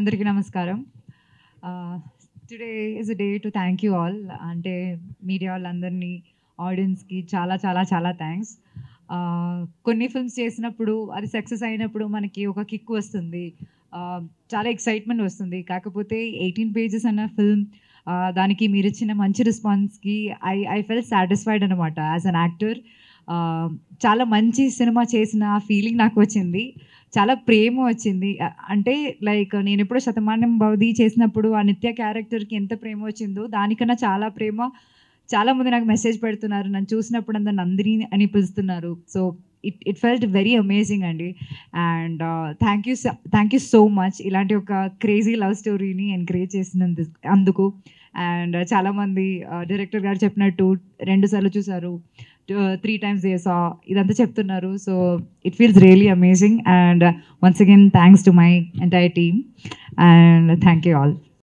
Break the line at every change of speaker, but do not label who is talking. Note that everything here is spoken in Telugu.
అందరికీ నమస్కారం today is a day to thank you all అంటే మీడియా వాళ్ళందరినీ ఆడియన్స్కి చాలా చాలా చాలా థ్యాంక్స్ కొన్ని ఫిల్మ్స్ చేసినప్పుడు అది సక్సెస్ అయినప్పుడు మనకి ఒక కిక్ వస్తుంది Uh, చాలా ఎక్సైట్మెంట్ వస్తుంది కాకపోతే ఎయిటీన్ పేజెస్ అన్న ఫిల్మ్ దానికి మీరు ఇచ్చిన మంచి రెస్పాన్స్కి ఐ ఐ ఫెల్ సాటిస్ఫైడ్ అనమాట యాజ్ అన్ యాక్టర్ చాలా మంచి సినిమా చేసిన ఫీలింగ్ నాకు వచ్చింది చాలా ప్రేమ వచ్చింది అ- అంటే లైక్ నేను ఎప్పుడో శతమానం భవతి చేసినప్పుడు ఆ నిత్య క్యారెక్టర్కి ఎంత ప్రేమ వచ్చిందో దానికన్నా చాలా ప్రేమ చాలా మంది నాకు మెసేజ్ పెడుతున్నారు నన్ను చూసినప్పుడు అందరు నందిని అని పిలుస్తున్నారు so it it felt very amazing అండి and thank you thank you so much ఇలాంటి ఒక క్రేజీ లవ్ స్టోరీని ఎంకరేజ్ చేసినందు అందుకు అండ్ చాలామంది డైరెక్టర్ గారు చెప్పినట్టు రెండు సార్లు చూసారు త్రీ టైమ్స్ చేసా ఇదంతా చెప్తున్నారు so it feels really amazing and once again thanks to my entire team and thank you all